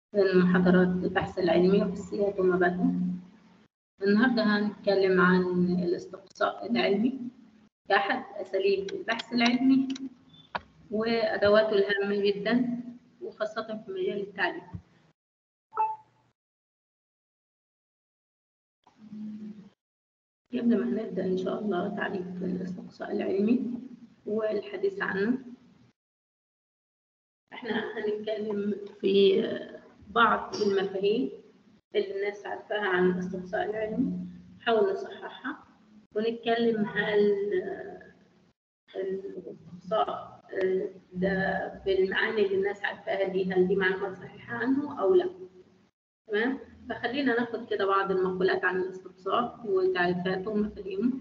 من محاضرات البحث العلمي وحسيات ومبادئ النهارده هنتكلم عن الاستقصاء العلمي كأحد أساليب البحث العلمي وأدواته الهامة جدا وخاصة في مجال التعليم قبل ما نبدأ إن شاء الله تعريف الاستقصاء العلمي والحديث عنه احنا هنتكلم في بعض المفاهيم اللي الناس عارفاها عن الاستقصاء العلمي نحاول نصححها ونتكلم هل الاستقصاء ده بالمعاني اللي الناس عارفاها دي هل دي معلومات صحيحة عنه أو لا تمام فخلينا ناخد كده بعض المقولات عن الاستقصاء وتعريفاته ومفاهيمه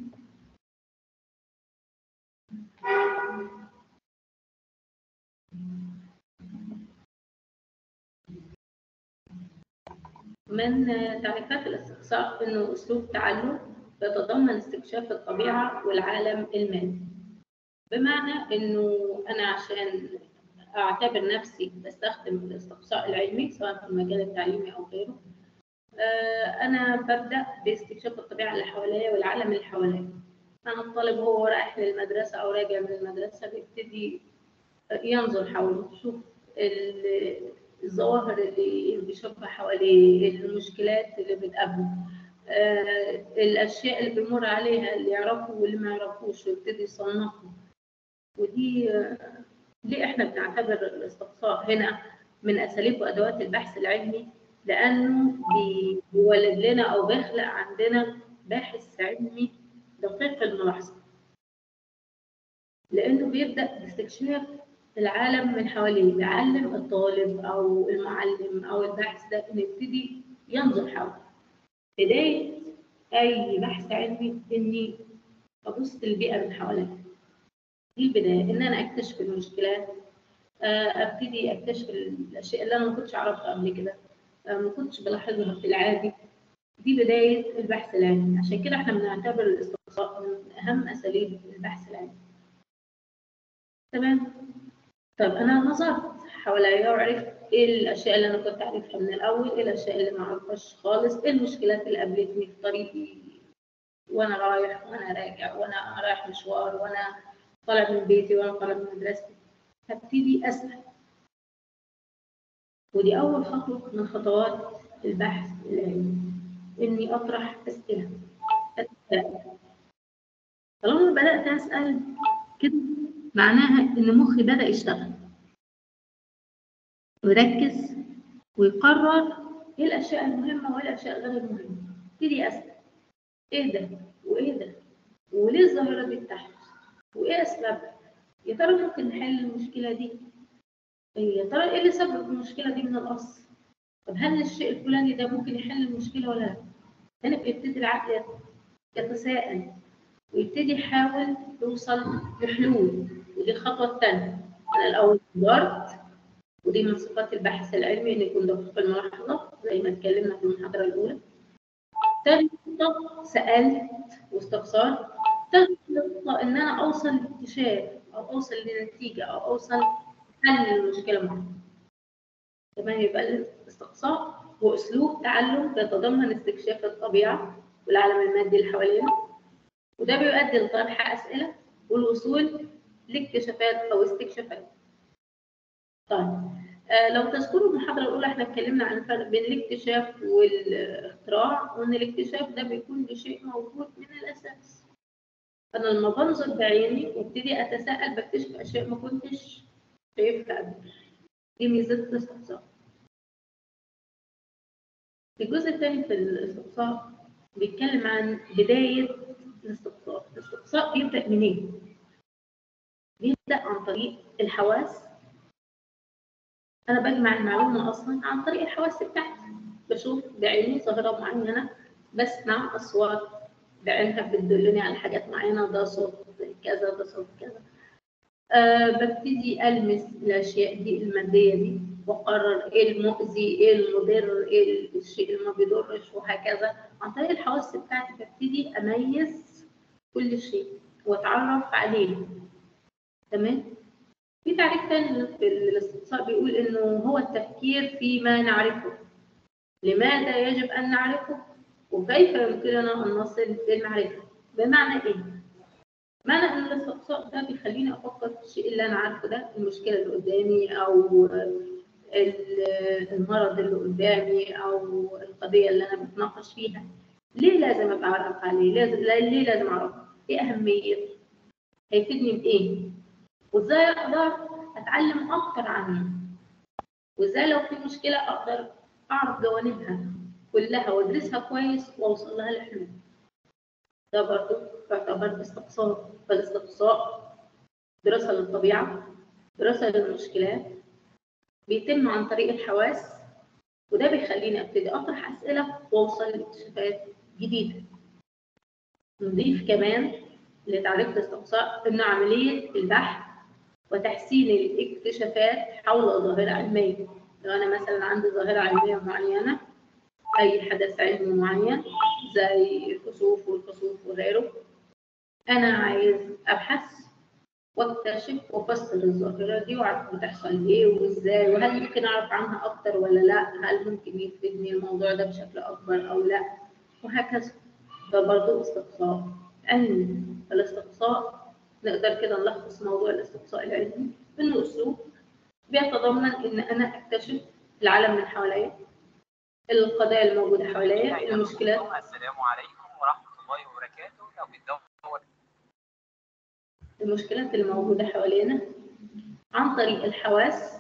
من تعريفات الاستقصاء انه اسلوب تعلم يتضمن استكشاف الطبيعه والعالم المادي بمعنى انه انا عشان اعتبر نفسي بستخدم الاستقصاء العلمي سواء في المجال التعليمي او غيره انا ببدا باستكشاف الطبيعه اللي حواليا والعالم اللي حواليا انا الطالب هو رايح للمدرسه او راجع من المدرسه بيبتدي ينظر حوله يشوف الظواهر اللي بيشوفها حواليه المشكلات اللي بتقابله آه، الاشياء اللي بيمر عليها اللي يعرفه واللي ما يعرفوش ويبتدي يصنفه ودي آه، ليه احنا بنعتبر الاستقصاء هنا من اساليب وادوات البحث العلمي لانه بيولد لنا او بيخلق عندنا باحث علمي دقيق الملاحظه لانه بيبدا باستكشاف العالم من حواليه بيعلم الطالب او المعلم او الباحث ده انه يبتدي ينظر حوله بدايه اي بحث علمي اني ابص للبيئه من حواليا دي البدايه ان انا اكتشف المشكلات ابتدي اكتشف الاشياء اللي انا ما كنتش اعرفها قبل كده ما كنتش بلاحظها في العادي دي بدايه البحث العلمي عشان كده احنا بنعتبر الاستقصاء من اهم اساليب البحث العلمي تمام طب انا نظرت حواليا وعرفت ايه الاشياء اللي انا كنت اعرفها من الاول ايه الاشياء اللي ما اعرفهاش خالص ايه المشكلات اللي قابلتني في طريقي وانا رايح وانا راجع وانا رايح مشوار وانا طالع من بيتي وانا طالع من مدرستي هبتدي اسال ودي اول خطوه من خطوات البحث العلمي اني اطرح اسئله أسأل. طالما بدات اسال كده معناها ان مخي بدا يشتغل ويركز ويقرر ايه الاشياء المهمه وايه الاشياء غير المهمه ابتدي اسال ايه ده وايه ده وليه الظاهره دي بتحدث وايه اسبابها يا ترى ممكن نحل المشكله دي يا ترى ايه اللي سبب المشكله دي من الاصل طب هل الشيء الفلاني ده ممكن يحل المشكله ولا لا هنا بيبتدي العقل يتساءل ويبتدي يحاول يوصل لحلول ودي الخطوة الثانية أنا الأول دورت ودي من صفات البحث العلمي إن يكون دقيق الملاحظة زي ما اتكلمنا في المحاضرة الأولى ثاني نقطة سألت واستفسرت ثالث نقطة إن أنا أوصل لاكتشاف أو أوصل لنتيجة أو أوصل حل للمشكلة معينة تمام يبقى الاستقصاء هو أسلوب تعلم بيتضمن استكشاف الطبيعة والعالم المادي اللي حوالينا وده بيؤدي لطرح أسئلة والوصول لاكتشافات أو استكشافات. طيب آه لو تذكروا المحاضرة الأولى احنا اتكلمنا عن الفرق بين الاكتشاف والاختراع وإن الاكتشاف ده بيكون بشيء موجود من الأساس. أنا لما بنظر بعيني وابتدي أتساءل بكتشف أشياء ما كنتش شايفها قبل. دي ميزة الاستقصاء. الجزء الثاني في الاستقصاء بيتكلم عن بداية الاستقصاء الاستقصاء بيبدأ منين؟ بيبدأ عن طريق الحواس أنا بجمع المعلومة أصلا عن طريق الحواس بتاعتي بشوف بعيني ظاهرة معينة بسمع أصوات بعينها بتدلني على حاجات معينة ده صوت كذا ده صوت كذا أه ببتدي ألمس الأشياء دي المادية دي وأقرر إيه المؤذي إيه المضر إيه الشيء اللي ما بيضرش وهكذا عن طريق الحواس بتاعتي ببتدي أميز كل شيء وأتعرف عليه تمام في تعريف تاني في الاستقصاء بيقول إنه هو التفكير فيما نعرفه لماذا يجب أن نعرفه وكيف يمكننا أن نصل للمعرفة بمعنى إيه؟ معنى أن الاستقصاء ده بيخليني أفكر في الشيء اللي أنا عارفه ده المشكلة اللي قدامي أو المرض اللي قدامي أو القضية اللي أنا بتناقش فيها ليه لازم أتعرف عليه؟ لازم ليه لازم أعرفه؟ إيه أهميته؟ هيفيدني بإيه؟ وإزاي أقدر أتعلم أكتر عنه؟ وإزاي لو في مشكلة أقدر أعرف جوانبها كلها وأدرسها كويس وأوصل لها لحلول. ده برضه يعتبر استقصاء فالاستقصاء دراسة للطبيعة دراسة للمشكلات بيتم عن طريق الحواس وده بيخليني ابتدي اطرح اسئله واوصل لاكتشافات جديده نضيف كمان لتعريف الاستقصاء ان عمليه البحث وتحسين الاكتشافات حول ظاهره علميه لو انا مثلا عندي ظاهره علميه معينه اي حدث علمي معين زي الكسوف والكسوف وغيره انا عايز ابحث واكتشف وافسر الظاهره دي واعرف بتحصل ايه وازاي وهل ممكن اعرف عنها اكتر ولا لا هل ممكن يفيدني الموضوع ده بشكل اكبر او لا وهكذا ده برضه استقصاء علمي الاستقصاء نقدر كده نلخص موضوع الاستقصاء العلمي انه اسلوب بيتضمن ان انا اكتشف العالم من حواليا القضايا الموجوده حواليا المشكلات السلام عليكم ورحمه الله وبركاته لو بتدور المشكلات الموجودة حوالينا عن طريق الحواس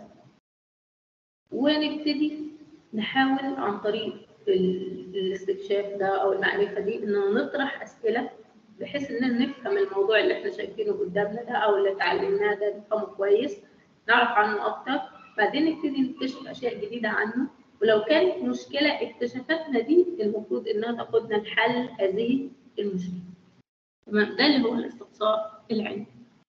ونبتدي نحاول عن طريق الاستكشاف ده أو المعرفة دي إننا نطرح أسئلة بحيث إننا نفهم الموضوع اللي إحنا شايفينه قدامنا ده أو اللي اتعلمناه ده نفهمه كويس نعرف عنه أكتر بعدين نبتدي نكتشف أشياء جديدة عنه ولو كانت مشكلة اكتشافتنا دي المفروض إنها تاخدنا لحل هذه المشكلة تمام ده اللي هو الاستقصاء العلمي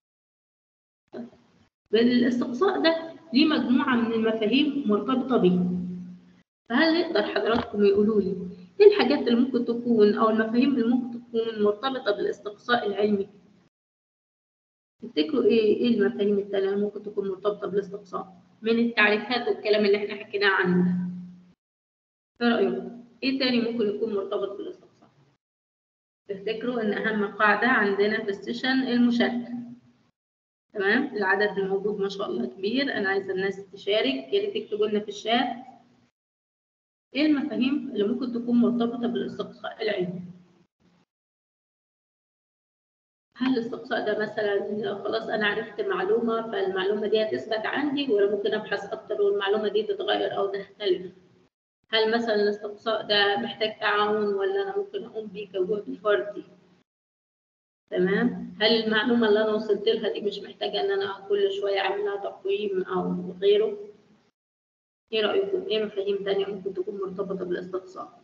الاستقصاء ده ليه مجموعة من المفاهيم مرتبطة بيه فهل يقدر حضراتكم يقولوا لي ايه الحاجات اللي ممكن تكون او المفاهيم اللي ممكن تكون مرتبطة بالاستقصاء العلمي تفتكروا ايه ايه المفاهيم التانية اللي ممكن تكون مرتبطة بالاستقصاء من التعريفات والكلام اللي احنا حكيناه عنه ده ايه رأيكم ايه تاني ممكن يكون مرتبط بالاستقصاء تفتكروا ان اهم قاعدة عندنا في السيشن المشاركة تمام العدد الموجود ما شاء الله كبير انا عايزه الناس تشارك يا ريت تكتبوا لنا في الشات ايه المفاهيم اللي ممكن تكون مرتبطه بالاستقصاء العلمي هل الاستقصاء ده مثلا خلاص انا عرفت معلومه فالمعلومه دي هتثبت عندي ولا ممكن ابحث اكتر والمعلومه دي تتغير او تختلف هل مثلا الاستقصاء ده محتاج تعاون ولا انا ممكن اقوم بيه كجهد فردي تمام هل المعلومه اللي انا وصلت لها دي مش محتاجه ان انا كل شويه اعمل لها تقويم او غيره ايه رايكم ايه مفاهيم تانية ممكن تكون مرتبطه بالاستقصاء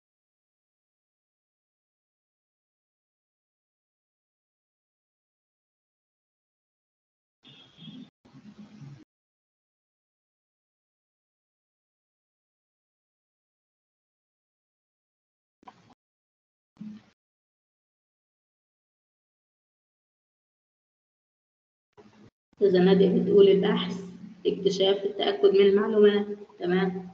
إذا نادية بتقول البحث اكتشاف التأكد من المعلومات تمام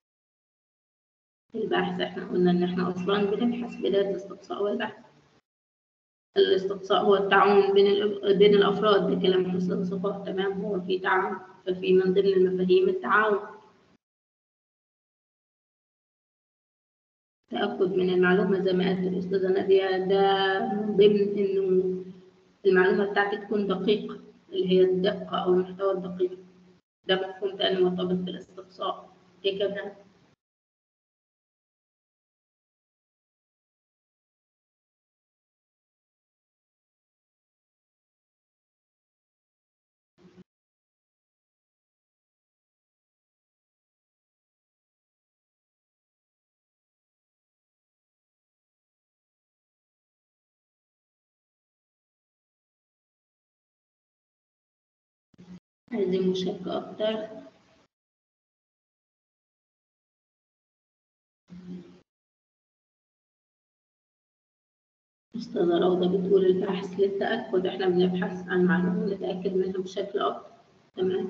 البحث احنا قلنا ان احنا اصلا بنبحث بداية الاستقصاء والبحث الاستقصاء هو التعاون بين بين الافراد ده كلام الاستاذ صفاء تمام هو في تعاون ففي من ضمن المفاهيم التعاون تأكد من المعلومة زي ما قالت الأستاذة نادية ده من ضمن إنه المعلومة بتاعتي تكون دقيقة اللي هي الدقة أو المحتوى الدقيق ده مفهوم تاني مرتبط بالاستقصاء إيه كمان؟ عايزين مشاركة أكتر أستاذة روضة بتقول البحث للتأكد إحنا بنبحث عن معلومة نتأكد منها بشكل أكتر تمام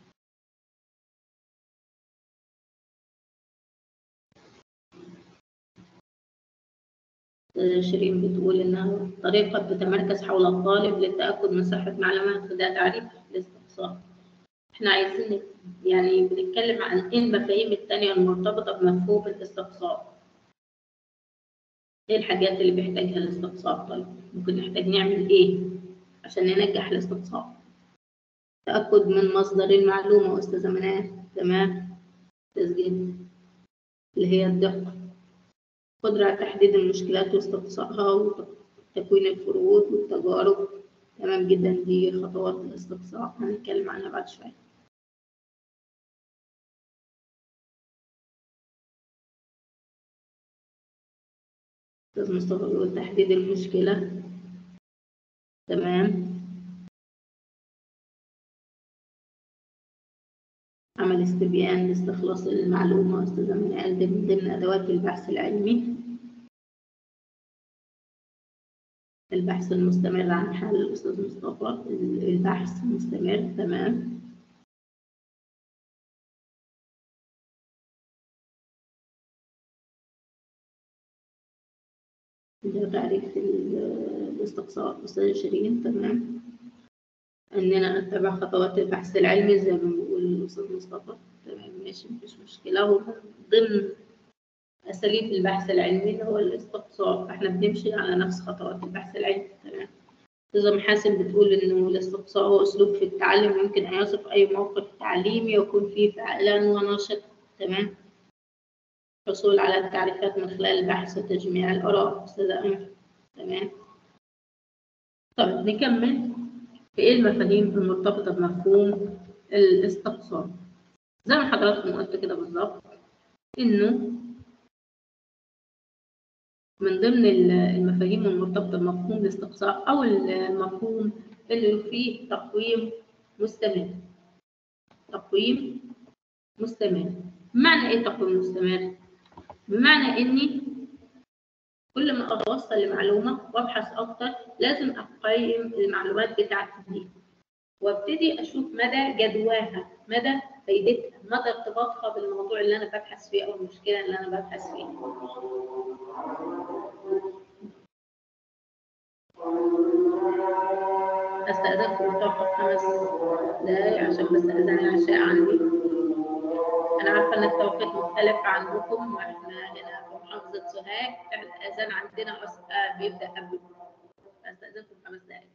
شيرين بتقول إنها طريقة بتتمركز حول الطالب للتأكد من صحة معلومات ده تعريف الاستقصاء. إحنا عايزين يعني بنتكلم عن إيه المفاهيم التانية المرتبطة بمفهوم الاستقصاء. إيه الحاجات اللي بيحتاجها الاستقصاء طيب؟ ممكن نحتاج نعمل إيه عشان ننجح الاستقصاء؟ تأكد من مصدر المعلومة أستاذة منال تمام تسجيل اللي هي الدقة قدرة على تحديد المشكلات واستقصائها وتكوين الفروض والتجارب تمام جدا دي خطوات الاستقصاء هنتكلم عنها بعد شوية أستاذ مصطفى بيقول تحديد المشكلة تمام عمل استبيان لاستخلاص المعلومة أستاذة منال ضمن ضمن أدوات البحث العلمي البحث المستمر عن حل الأستاذ مصطفى البحث مستمر تمام ده تعريف الاستقصاء أستاذة شيرين تمام إننا نتبع خطوات البحث العلمي زي ما بيقول الأستاذ مصطفى تمام ماشي مفيش مشكلة هو ضمن أساليب البحث العلمي اللي هو الاستقصاء فإحنا بنمشي على نفس خطوات البحث العلمي تمام أستاذة محاسن بتقول إنه الاستقصاء هو أسلوب في التعلم يمكن أن يصف أي موقف تعليمي يكون فيه فعلا ونشط تمام الحصول على التعريفات من خلال البحث وتجميع الآراء أستاذة أمل تمام طيب نكمل في إيه المفاهيم المرتبطة بمفهوم الاستقصاء زي ما حضراتكم قلت كده بالظبط إنه من ضمن المفاهيم المرتبطة بمفهوم الاستقصاء أو المفهوم اللي فيه تقويم مستمر تقويم مستمر بمعنى إيه تقويم مستمر؟ بمعنى إني كل ما أتوصل لمعلومة وأبحث أكتر لازم أقيم المعلومات بتاعتي دي وابتدي أشوف مدى جدواها مدى فايدتها مدى ارتباطها بالموضوع اللي أنا ببحث فيه أو المشكلة اللي أنا ببحث فيها أستأذنكم توقف خمس دقايق عشان بس أذان العشاء عندي أنا عارفة إن التوقيت مختلف عنكم وإحنا هنا في محافظة سوهاج الأذان عندنا أصلا بيبدأ قبل أستأذنكم خمس دقايق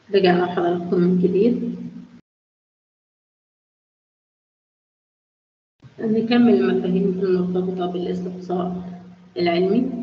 رجعنا حضراتكم من جديد نكمل المفاهيم المرتبطة بالاستقصاء العلمي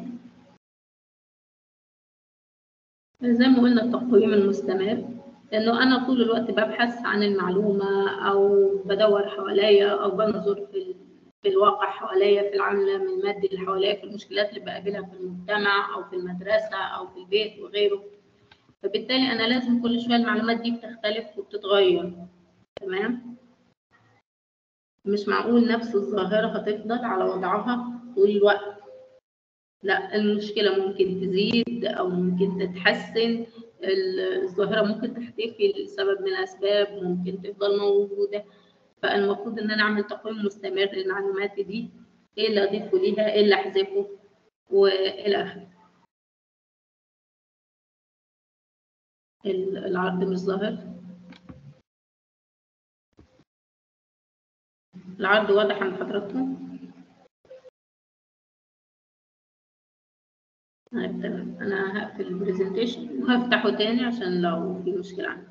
زي ما قلنا التقويم المستمر انه انا طول الوقت ببحث عن المعلومه او بدور حواليا او بنظر في في الواقع حواليا في العالم المادي اللي حواليا في المشكلات اللي بقابلها في المجتمع او في المدرسه او في البيت وغيره فبالتالي انا لازم كل شويه المعلومات دي بتختلف وبتتغير تمام مش معقول نفس الظاهره هتفضل على وضعها طول الوقت لا المشكله ممكن تزيد او ممكن تتحسن الظاهره ممكن تختفي لسبب من الاسباب ممكن تفضل موجوده فالمفروض ان انا اعمل تقويم مستمر للمعلومات دي ايه اللي اضيفه ليها ايه اللي احذفه والى اخره العرض مش ظاهر العرض واضح عند حضراتكم طيب تمام انا هقفل البرزنتيشن وهفتحه تاني عشان لو في مشكله عندي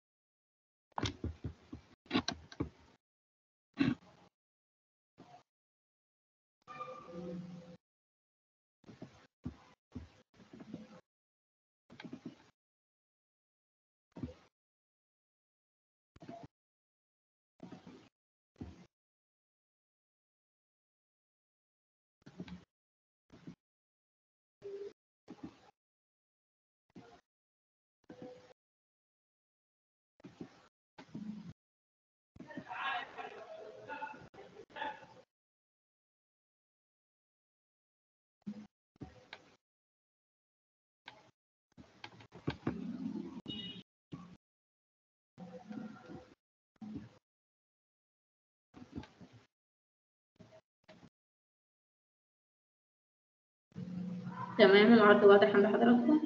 تمام العرض واضح عند حضراتكم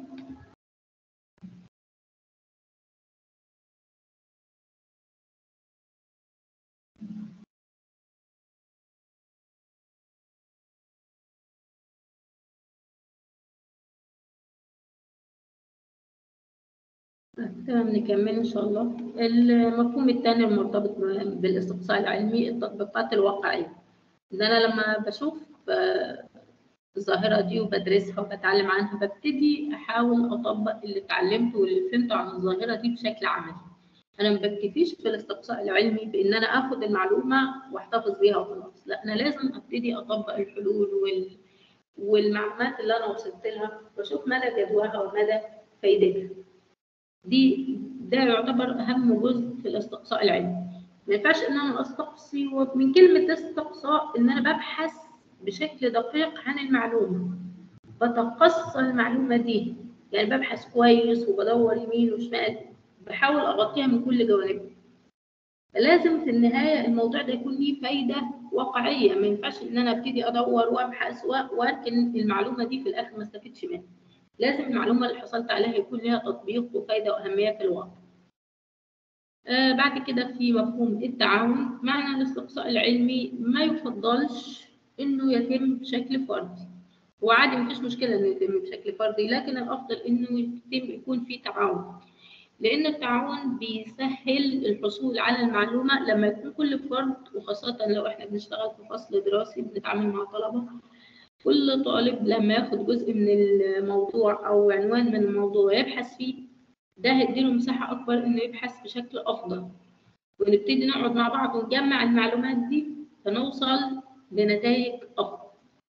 تمام نكمل إن شاء الله المفهوم الثاني المرتبط بالاستقصاء العلمي التطبيقات الواقعية إن أنا لما بشوف الظاهرة دي وبدرسها وبتعلم عنها ببتدي أحاول أطبق اللي اتعلمته واللي فهمته عن الظاهرة دي بشكل عملي أنا ما بكتفيش في الاستقصاء العلمي بإن أنا آخد المعلومة وأحتفظ بيها وخلاص لا أنا لازم أبتدي أطبق الحلول وال... والمعلومات اللي أنا وصلت لها وأشوف مدى جدواها ومدى فايدتها دي ده يعتبر أهم جزء في الاستقصاء العلمي ما ينفعش إن أنا أستقصي ومن كلمة استقصاء إن أنا ببحث بشكل دقيق عن المعلومة بتقصى المعلومة دي يعني ببحث كويس وبدور يمين وشمال بحاول أغطيها من كل جوانبها لازم في النهاية الموضوع ده يكون ليه فايدة واقعية ما ينفعش إن أنا أبتدي أدور وأبحث وأركن المعلومة دي في الآخر ما استفدش منها لازم المعلومة اللي حصلت عليها يكون لها تطبيق وفايدة وأهمية في الواقع آه بعد كده في مفهوم التعاون معنى الاستقصاء العلمي ما يفضلش انه يتم بشكل فردي وعادي مفيش مشكله انه يتم بشكل فردي لكن الافضل انه يتم يكون في تعاون لان التعاون بيسهل الحصول على المعلومه لما يكون كل فرد وخاصه لو احنا بنشتغل في فصل دراسي بنتعامل مع طلبه كل طالب لما ياخد جزء من الموضوع او عنوان من الموضوع يبحث فيه ده هيديله مساحه اكبر انه يبحث بشكل افضل ونبتدي نقعد مع بعض ونجمع المعلومات دي فنوصل لنتائج أفضل.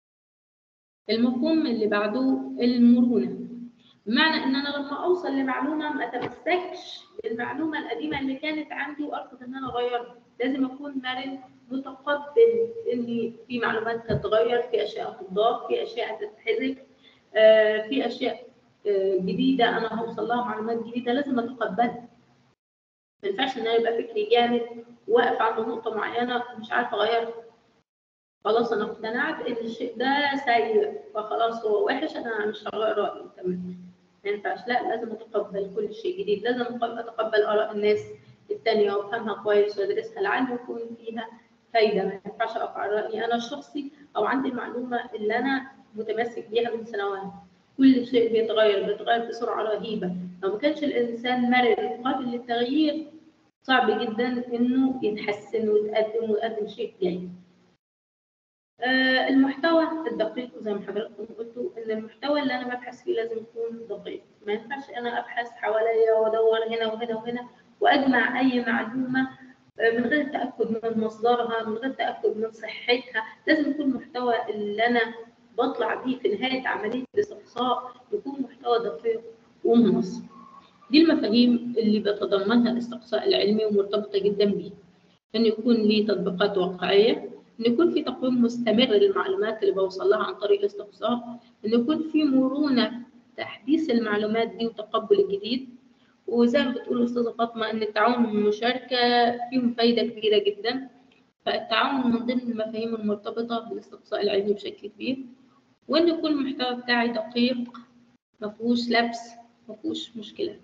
المفهوم اللي بعده المرونة بمعنى إن أنا لما أوصل لمعلومة ما أتمسكش بالمعلومة القديمة اللي كانت عندي وأرفض إن أنا أغيرها لازم أكون مرن متقبل إن في معلومات تتغير في أشياء تضاف في أشياء تتحذف آه في أشياء آه جديدة أنا هوصل لها معلومات جديدة لازم أتقبلها ما ينفعش إن أنا يبقى فكري جامد واقف عند نقطة معينة مش عارفة أغيرها خلاص انا اقتنعت ان الشيء ده سيء فخلاص هو وحش انا مش هغير رايي تمام ما ينفعش لا لازم اتقبل كل شيء جديد لازم اتقبل اراء الناس الثانيه وافهمها كويس وادرسها لعل يكون فيها فايده ما ينفعش اقف على رايي انا الشخصي او عندي المعلومه اللي انا متمسك بيها من سنوات كل شيء بيتغير بيتغير بسرعه رهيبه لو ما كانش الانسان مرن وقابل للتغيير صعب جدا انه يتحسن ويتقدم ويقدم شيء جيد آه، المحتوى الدقيق زي ما حضراتكم قلتوا ان المحتوى اللي انا ببحث فيه لازم يكون دقيق ما ينفعش انا ابحث حواليا وادور هنا وهنا وهنا واجمع اي معلومه آه، من غير تاكد من مصدرها من غير تاكد من صحتها لازم يكون المحتوى اللي انا بطلع بيه في نهايه عمليه الاستقصاء يكون محتوى دقيق ومنظم دي المفاهيم اللي بيتضمنها الاستقصاء العلمي ومرتبطه جدا بيه ان يكون ليه تطبيقات واقعيه ان يكون في تقويم مستمر للمعلومات اللي بوصل لها عن طريق الاستقصاء ان يكون في مرونه تحديث المعلومات دي وتقبل الجديد وزي ما بتقول الاستاذه فاطمه ان التعاون والمشاركه فيهم فايده كبيره جدا فالتعاون من ضمن المفاهيم المرتبطه بالاستقصاء العلمي بشكل كبير وان يكون المحتوى بتاعي دقيق ما فيهوش لبس ما فيهوش مشكله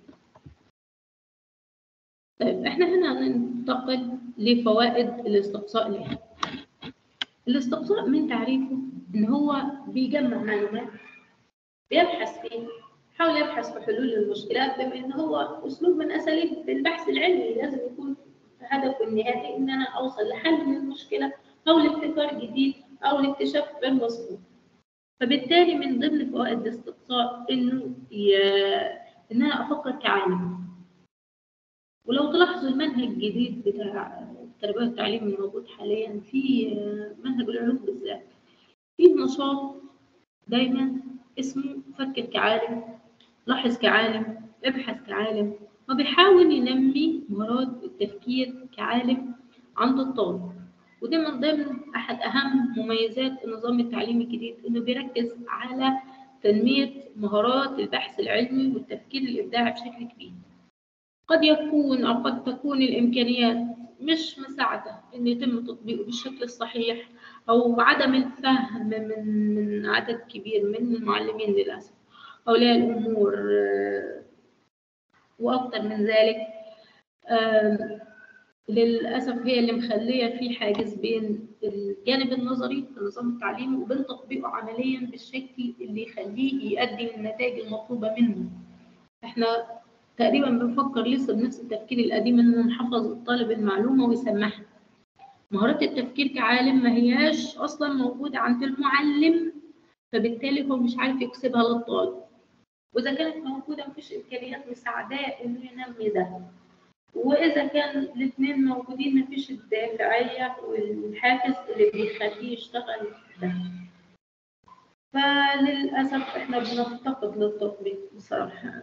طيب احنا هنا هننتقل لفوائد الاستقصاء العلمي الاستقصاء من تعريفه ان هو بيجمع معلومات بيبحث فيه حاول يبحث في حلول المشكلات بما ان هو اسلوب من اساليب البحث العلمي لازم يكون هدفه النهائي ان انا اوصل لحل من المشكله او لابتكار جديد او لاكتشاف غير مسبوق فبالتالي من ضمن فوائد الاستقصاء انه ي... ان انا افكر كعالم ولو تلاحظوا المنهج الجديد بتاع التربيه والتعليم الموجود حاليا في منهج العلوم بالذات فيه نشاط دايما اسمه فكر كعالم لاحظ كعالم ابحث كعالم وبيحاول ينمي مهارات التفكير كعالم عند الطالب وده من ضمن احد اهم مميزات النظام التعليمي الجديد انه بيركز على تنميه مهارات البحث العلمي والتفكير الابداعي بشكل كبير قد يكون او قد تكون الامكانيات مش مساعده ان يتم تطبيقه بالشكل الصحيح او عدم الفهم من من عدد كبير من المعلمين للاسف اولياء الامور واكثر من ذلك للاسف هي اللي مخليه في حاجز بين الجانب النظري في النظام التعليمي وبين تطبيقه عمليا بالشكل اللي يخليه يقدم النتائج المطلوبه منه احنا تقريبا بنفكر لسه بنفس التفكير القديم انه نحفظ الطالب المعلومه ويسمعها مهارات التفكير كعالم ما هياش اصلا موجوده عند المعلم فبالتالي هو مش عارف يكسبها للطالب واذا كانت موجوده مفيش امكانيات مساعداه انه ينمي ده واذا كان الاثنين موجودين مفيش الدافعيه والحافز اللي بيخليه يشتغل ده فللاسف احنا بنفتقد للتطبيق بصراحه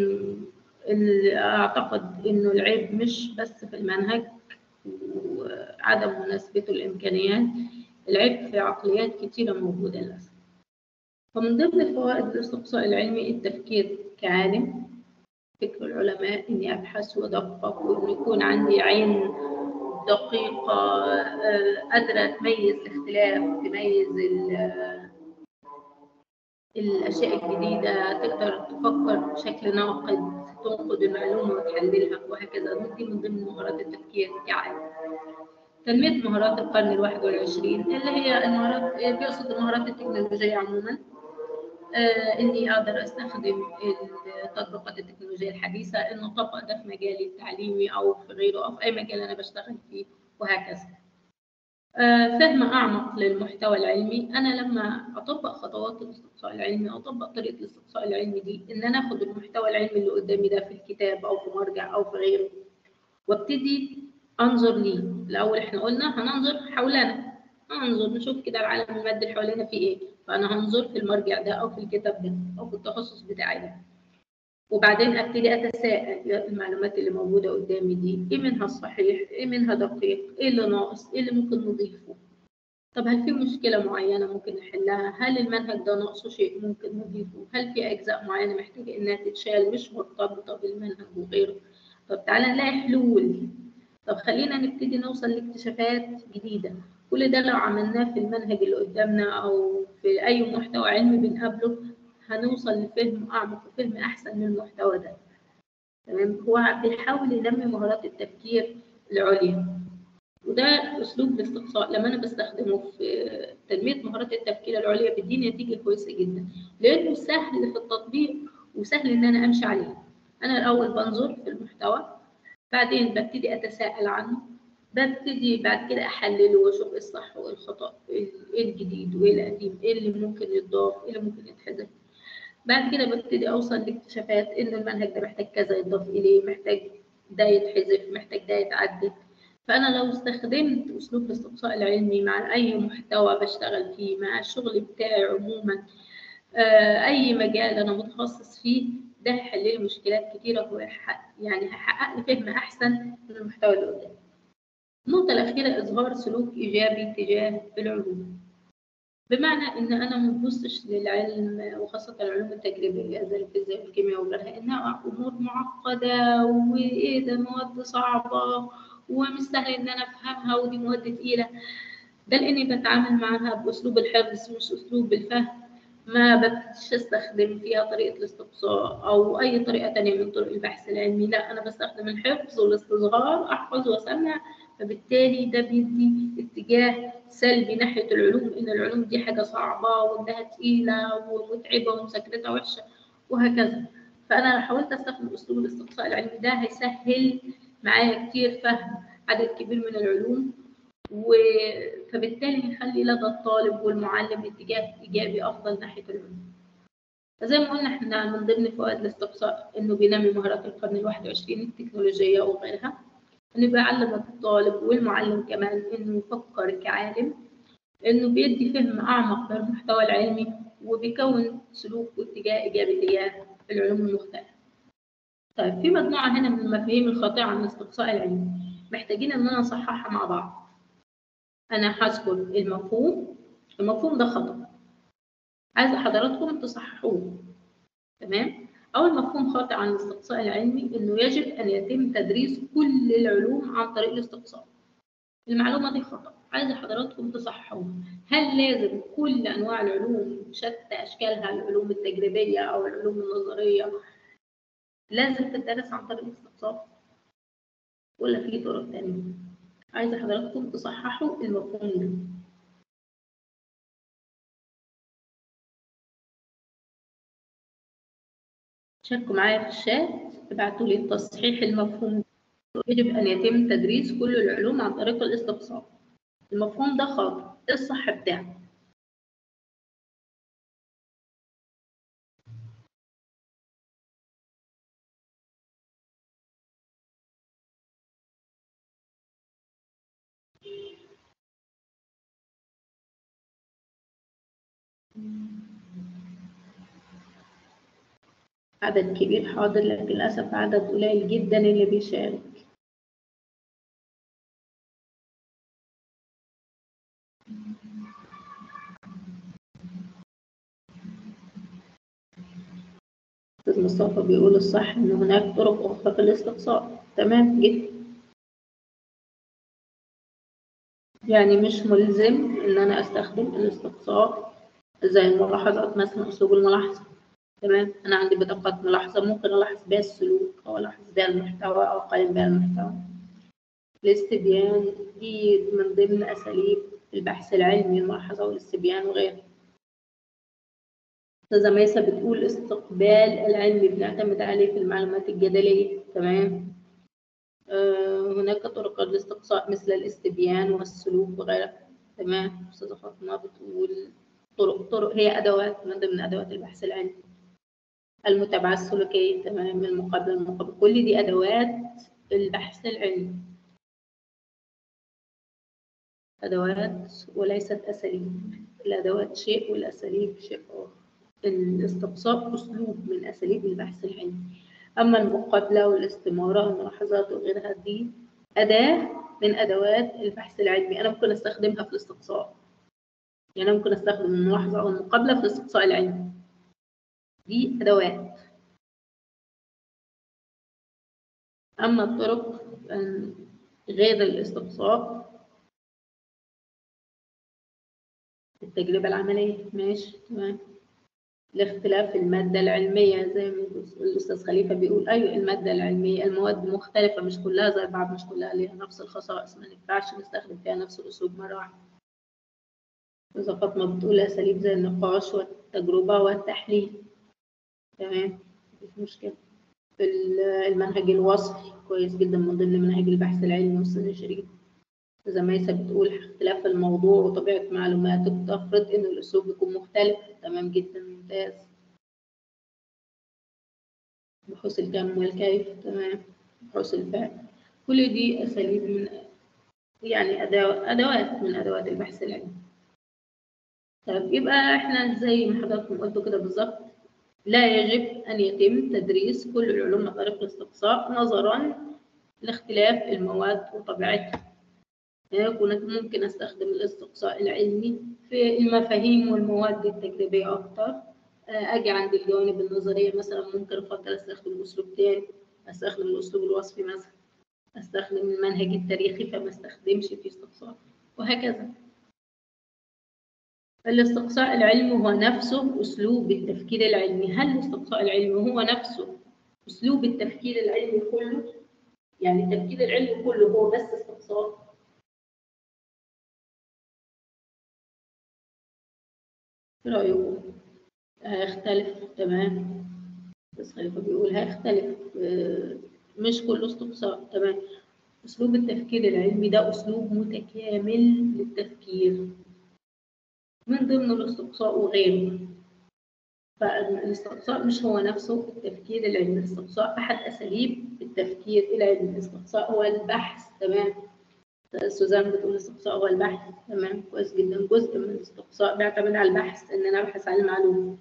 اعتقد انه العيب مش بس في المنهج وعدم مناسبته الامكانيات العيب في عقليات كتيره موجوده للاسف فمن ضمن فوائد الاستقصاء العلمي التفكير كعالم فكر العلماء اني ابحث وادقق وان يكون عندي عين دقيقه قادره تميز الاختلاف تميز الاشياء الجديده تقدر تفكر بشكل ناقد تنقد المعلومه وتحللها وهكذا دي من ضمن مهارات التفكير كعالم تنميه مهارات القرن الواحد والعشرين اللي هي المهارات بيقصد المهارات التكنولوجيه عموما آه اني اقدر استخدم التطبيقات التكنولوجيه الحديثه انه اطبق ده في مجالي التعليمي او في غيره او في اي مجال انا بشتغل فيه وهكذا آه فهم اعمق للمحتوى العلمي انا لما اطبق خطوات الاستقصاء العلمي او اطبق طريقه الاستقصاء العلمي دي ان انا اخد المحتوى العلمي اللي قدامي ده في الكتاب او في مرجع او في غيره وابتدي انظر ليه الاول احنا قلنا هننظر حولنا هننظر نشوف كده العالم المادي اللي حوالينا فيه ايه فانا هنظر في المرجع ده او في الكتاب ده او في التخصص بتاعي ده وبعدين ابتدي اتساءل المعلومات اللي موجوده قدامي دي ايه منها الصحيح ايه منها دقيق ايه اللي ناقص ايه اللي ممكن نضيفه طب هل في مشكله معينه ممكن نحلها هل المنهج ده ناقصه شيء ممكن نضيفه هل في اجزاء معينه محتاجه انها تتشال مش مرتبطه بالمنهج وغيره طب تعالى نلاقي حلول طب خلينا نبتدي نوصل لاكتشافات جديده كل ده لو عملناه في المنهج اللي قدامنا او في اي محتوى علمي بنقابله هنوصل لفهم اعمق وفهم احسن من المحتوى ده تمام هو بيحاول ينمي مهارات التفكير العليا وده اسلوب الاستقصاء لما انا بستخدمه في تنميه مهارات التفكير العليا بيديني نتيجه كويسه جدا لانه سهل في التطبيق وسهل ان انا امشي عليه أنا الأول بنظر في المحتوى بعدين ببتدي أتساءل عنه ببتدي بعد كده أحلله وأشوف إيه الصح وإيه الخطأ إيه الجديد وإيه القديم إيه اللي ممكن يتضاف إيه اللي ممكن يتحذف بعد كده ببتدي أوصل لاكتشافات إن المنهج ده محتاج كذا يتضاف إليه محتاج ده يتحذف محتاج ده يتعدل فأنا لو استخدمت أسلوب الاستقصاء العلمي مع أي محتوى بشتغل فيه مع الشغل بتاعي عموما آه، أي مجال أنا متخصص فيه ده هيحل لي مشكلات كتيرة ويحقق يعني هيحقق لي فهم أحسن من المحتوى اللي قدامي. النقطة الأخيرة إظهار سلوك إيجابي تجاه العلوم. بمعنى إن أنا ما ببصش للعلم وخاصة العلوم التجريبية زي الفيزياء والكيمياء وغيرها إنها أمور معقدة وإيه ده مواد صعبة ومش سهل إن أنا أفهمها ودي مواد تقيلة بل إني بتعامل معاها بأسلوب الحفظ مش أسلوب الفهم ما ببتديش استخدم فيها طريقة الاستقصاء أو أي طريقة تانية من طرق البحث العلمي لا أنا بستخدم الحفظ والاستصغار أحفظ وأسمع فبالتالي ده بيدي اتجاه سلبي ناحية العلوم إن العلوم دي حاجة صعبة وإنها تقيلة ومتعبة ومذاكرتها وحشة وهكذا فأنا حاولت أستخدم أسلوب الاستقصاء العلمي ده هيسهل معايا كتير فهم عدد كبير من العلوم و... فبالتالي يخلي لدى الطالب والمعلم اتجاه ايجابي افضل ناحيه العلوم. فزي ما قلنا احنا من ضمن فوائد الاستقصاء انه بينمي مهارات القرن الواحد وعشرين التكنولوجيه وغيرها. انه بيعلم الطالب والمعلم كمان انه يفكر كعالم انه بيدي فهم اعمق للمحتوى العلمي وبيكون سلوك واتجاه ايجابي تجاه العلوم المختلفه. طيب في مجموعه هنا من المفاهيم الخاطئه عن الاستقصاء العلمي محتاجين اننا نصححها مع بعض. أنا هذكر المفهوم المفهوم ده خطأ عايزة حضراتكم تصححوه تمام أول مفهوم خاطئ عن الاستقصاء العلمي إنه يجب أن يتم تدريس كل العلوم عن طريق الاستقصاء المعلومة دي خطأ عايزة حضراتكم تصححوها هل لازم كل أنواع العلوم شتى أشكالها العلوم التجريبية أو العلوم النظرية لازم تدرس عن طريق الاستقصاء ولا في طرق تانية عايزة حضراتكم تصححوا المفهوم ده شاركوا معايا في الشات ابعتوا لي تصحيح المفهوم يجب أن يتم تدريس كل العلوم عن طريق الاستقصاء المفهوم ده خاطئ ايه الصح بتاعه عدد كبير حاضر لكن للأسف عدد قليل جدا اللي بيشارك أستاذ مصطفى بيقول الصح إن هناك طرق أخرى في الاستقصاء تمام جدا يعني مش ملزم إن أنا أستخدم الاستقصاء زي الملاحظات مثلا أسلوب الملاحظة تمام أنا عندي بطاقات ملاحظة ممكن ألاحظ بيها السلوك أو ألاحظ بيها المحتوى أو أقيم بيها المحتوى الاستبيان دي من ضمن أساليب البحث العلمي الملاحظة والاستبيان وغيره أستاذة ميسة بتقول استقبال العلمي بنعتمد عليه في المعلومات الجدلية تمام آه هناك طرق للاستقصاء مثل الاستبيان والسلوك وغيرها تمام أستاذة فاطمة بتقول طرق طرق هي أدوات من ضمن أدوات البحث العلمي المتابعة السلوكية تمام المقابلة المقابلة كل دي أدوات البحث العلمي أدوات وليست أساليب الأدوات شيء والأساليب شيء آخر الاستقصاء أسلوب من أساليب البحث العلمي أما المقابلة والاستمارة والملاحظات وغيرها دي أداة من أدوات البحث العلمي أنا ممكن أستخدمها في الاستقصاء يعني أنا ممكن أستخدم الملاحظة أو المقابلة في الاستقصاء العلمي دي أدوات أما الطرق غير الاستقصاء التجربة العملية ماشي تمام لاختلاف المادة العلمية زي ما الأستاذ خليفة بيقول أيوة المادة العلمية المواد مختلفة مش كلها زي بعض مش كلها ليها نفس الخصائص ما ينفعش نستخدم فيها نفس الأسلوب مرة واحدة إذا فاطمة بتقول أساليب زي النقاش والتجربة والتحليل تمام مفيش مشكلة ال- المنهج الوصفي كويس جدا من ضمن مناهج البحث العلمي والسنشري زي ما يسا بتقول اختلاف الموضوع وطبيعة معلوماتك تفرض إن الأسلوب يكون مختلف تمام جدا ممتاز بحوث الكم والكيف تمام بحوث الفعل كل دي أساليب من يعني أداة- أدوات من أدوات البحث العلمي طيب يبقى احنا زي ما حضراتكم قلتوا كده بالظبط لا يجب أن يتم تدريس كل العلوم عن طريق الاستقصاء نظرا لاختلاف المواد وطبيعتها يكون ممكن أستخدم الاستقصاء العلمي في المفاهيم والمواد التجريبية أكتر أجي عند الجوانب النظرية مثلا ممكن أفضل أستخدم أسلوب تاني أستخدم الأسلوب الوصفي مثلا أستخدم المنهج التاريخي فما استخدمش في استقصاء وهكذا الاستقصاء العلمي هو نفسه أسلوب التفكير العلمي هل الاستقصاء العلمي هو نفسه أسلوب التفكير العلمي كله يعني التفكير العلمي كله هو بس استقصاء ايه رأيكم هيختلف تمام بس خليفة بيقول هيختلف آه، مش كله استقصاء تمام أسلوب التفكير العلمي ده أسلوب متكامل للتفكير من ضمن الاستقصاء وغيره فالاستقصاء مش هو نفسه التفكير العلمي الاستقصاء أحد أساليب التفكير العلمي الاستقصاء هو البحث تمام سوزان بتقول الاستقصاء هو البحث تمام كويس جدا جزء من الاستقصاء بيعتمد على البحث ان انا ابحث عن المعلومه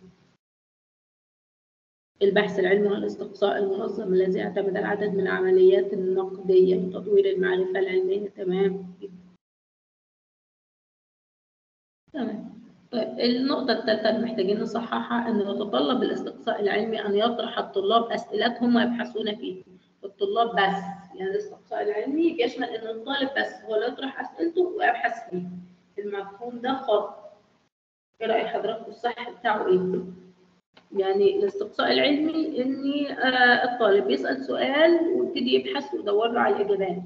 البحث العلمي هو الاستقصاء المنظم الذي يعتمد على عدد من العمليات النقديه لتطوير المعرفه العلميه تمام تمام طيب النقطة الثالثة اللي محتاجين نصححها أن يتطلب الاستقصاء العلمي أن يطرح الطلاب أسئلتهم ويبحثون فيه الطلاب بس يعني الاستقصاء العلمي بيشمل ان الطالب بس هو اللي يطرح اسئلته ويبحث فيه المفهوم ده خاطئ ايه راي حضرتك الصح بتاعه ايه يعني الاستقصاء العلمي ان آه الطالب يسال سؤال ويبتدي يبحث ويدور له على الاجابات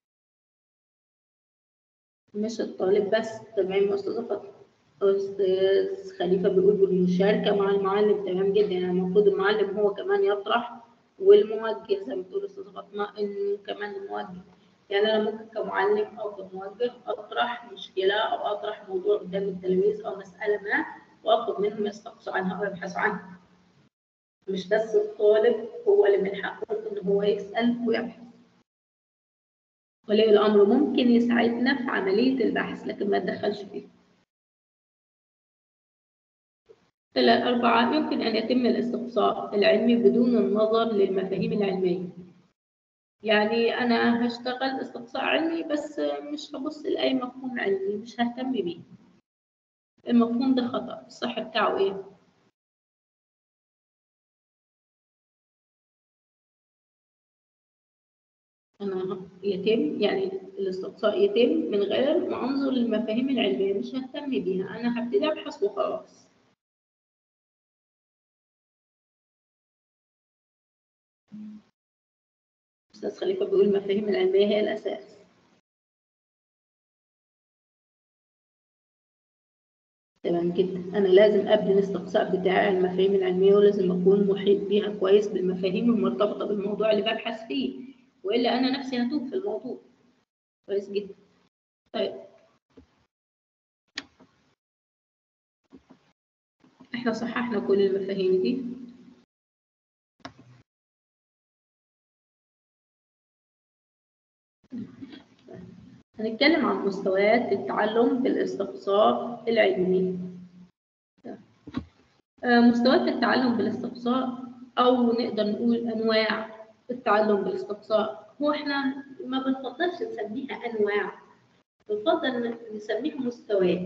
مش الطالب بس تمام يا استاذه فاطمه استاذ خليفه بيقول بالمشاركه مع المعلم تمام جدا يعني المفروض المعلم هو كمان يطرح والموجه زي ما بتقول استاذه فاطمه انه كمان الموجه يعني انا ممكن كمعلم او كموجه اطرح مشكله او اطرح موضوع قدام التلاميذ او مساله ما واطلب منهم يستقصوا عنها او يبحثوا عنها مش بس الطالب هو اللي من حقه ان هو يسال ويبحث ولي الامر ممكن يساعدنا في عمليه البحث لكن ما يتدخلش فيه ثلاث أربعة يمكن أن يتم الاستقصاء العلمي بدون النظر للمفاهيم العلمية يعني أنا هشتغل استقصاء علمي بس مش هبص لأي مفهوم علمي مش ههتم بيه المفهوم ده خطأ الصح بتاعه إيه؟ أنا يتم يعني الاستقصاء يتم من غير ما أنظر للمفاهيم العلمية مش ههتم بيها أنا هبتدي أبحث وخلاص أستاذ خليفة بيقول المفاهيم العلمية هي الأساس تمام جدا أنا لازم أبني الاستقصاء بتاعي على المفاهيم العلمية ولازم أكون محيط بيها كويس بالمفاهيم المرتبطة بالموضوع اللي ببحث فيه وإلا أنا نفسي هتوه في الموضوع كويس جدا طيب احنا صححنا كل المفاهيم دي هنتكلم عن مستويات التعلم بالاستقصاء العلمي مستويات التعلم بالاستقصاء أو نقدر نقول أنواع التعلم بالاستقصاء هو إحنا ما بنفضلش نسميها أنواع بنفضل نسميها مستويات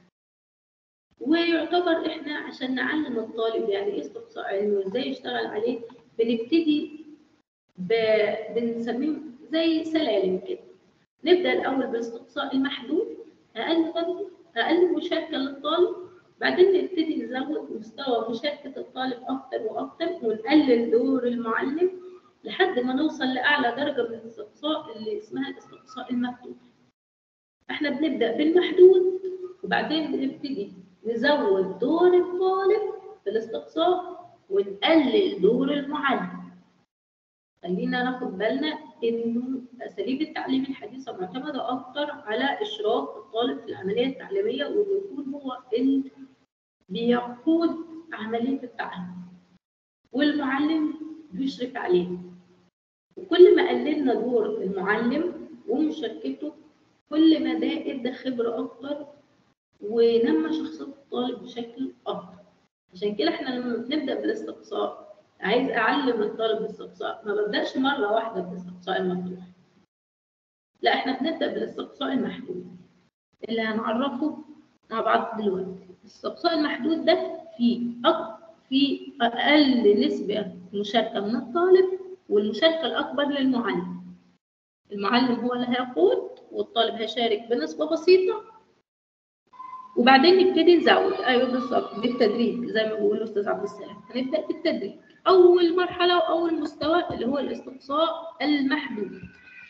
ويعتبر إحنا عشان نعلم الطالب يعني إيه استقصاء علمي وإزاي يشتغل عليه بنبتدي ب... بنسميه زي سلالم كده نبدا الاول بالاستقصاء المحدود اقل درجه اقل مشاركه للطالب بعدين نبتدي نزود مستوى مشاركه الطالب اكتر واكتر ونقلل دور المعلم لحد ما نوصل لاعلى درجه من الاستقصاء اللي اسمها الاستقصاء المفتوح احنا بنبدا بالمحدود وبعدين بنبتدي نزود دور الطالب في الاستقصاء ونقلل دور المعلم خلينا ناخد بالنا انه اساليب التعليم الحديثه معتمده اكتر على اشراك الطالب في العمليه التعليميه وانه يكون هو اللي بيقود عمليه التعلم والمعلم بيشرف عليه وكل ما قللنا دور المعلم ومشاركته كل ما ده ادى خبره اكتر ونمى شخصيه الطالب بشكل افضل عشان كده احنا لما بنبدا بالاستقصاء عايز اعلم الطالب بالاستقصاء ما ببداش مره واحده بالاستقصاء المفتوح لا احنا بنبدا بالاستقصاء المحدود اللي هنعرفه مع بعض دلوقتي الاستقصاء المحدود ده في أك... في اقل نسبه مشاركه من الطالب والمشاركه الاكبر للمعلم المعلم هو اللي هيقود والطالب هيشارك بنسبه بسيطه وبعدين نبتدي نزود ايوه بالظبط بالتدريج زي ما بيقول الاستاذ عبد السلام هنبدا بالتدريج اول مرحله واول مستوى اللي هو الاستقصاء المحدود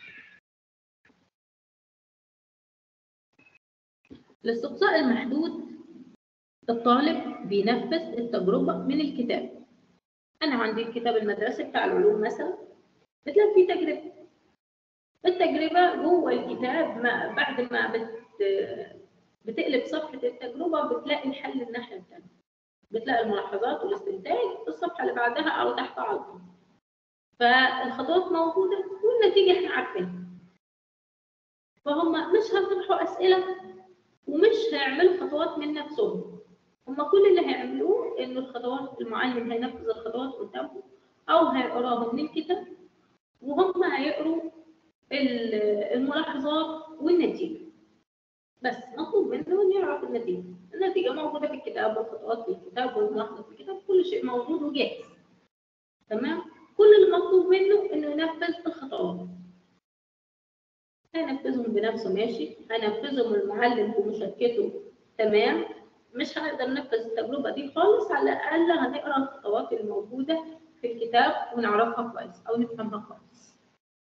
الاستقصاء المحدود الطالب بينفذ التجربه من الكتاب انا عندي الكتاب المدرسي بتاع العلوم مثلا بتلاقي فيه تجربه التجربه جوه الكتاب ما بعد ما بت بتقلب صفحه التجربه بتلاقي الحل الناحيه الثانيه بتلاقي الملاحظات والاستنتاج في الصفحه اللي بعدها او تحت على طول فالخطوات موجوده والنتيجه احنا عارفينها فهم مش هيطرحوا اسئله ومش هيعملوا خطوات من نفسهم هم كل اللي هيعملوه ان الخطوات المعلم هينفذ الخطوات قدامهم او هيقراها من الكتاب وهم هيقروا الملاحظات والنتيجه بس مطلوب منه انه يعرف النتيجه النتيجه موجوده في الكتاب والخطوات في الكتاب والملاحظات في الكتاب كل شيء موجود وجاهز تمام كل اللي مطلوب منه انه ينفذ الخطوات هينفذهم بنفسه ماشي هينفذهم المعلم بمشاركته تمام مش هنقدر ننفذ التجربه دي خالص على الاقل هنقرا الخطوات الموجوده في الكتاب ونعرفها كويس او نفهمها كويس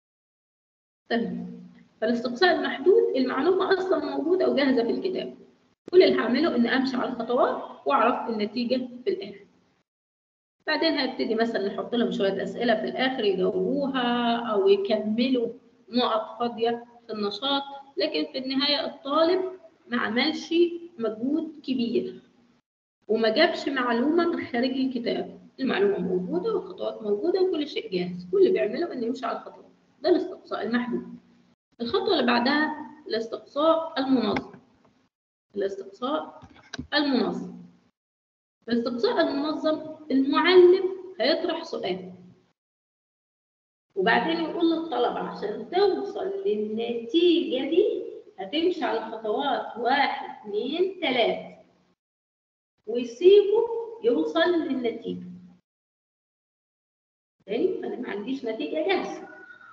تمام فالاستقصاء المحدود المعلومه اصلا موجوده وجاهزه في الكتاب كل اللي هعمله ان امشي على الخطوات واعرف النتيجه في الاخر بعدين هبتدي مثلا نحط لهم شويه اسئله في الاخر يجاوبوها او يكملوا نقط فاضيه في النشاط لكن في النهايه الطالب ما عملش مجهود كبير وما جابش معلومه من خارج الكتاب المعلومه موجوده والخطوات موجوده وكل شيء جاهز كل اللي بيعمله انه يمشي على الخطوات ده الاستقصاء المحدود الخطوه اللي بعدها الاستقصاء المنظم الاستقصاء المنظم الاستقصاء المنظم المعلم هيطرح سؤال وبعدين يقول للطلبة عشان توصل للنتيجة دي هتمشي على الخطوات واحد اثنين ثلاثة ويسيبه يوصل للنتيجة تاني أنا ما عنديش نتيجة جاهزة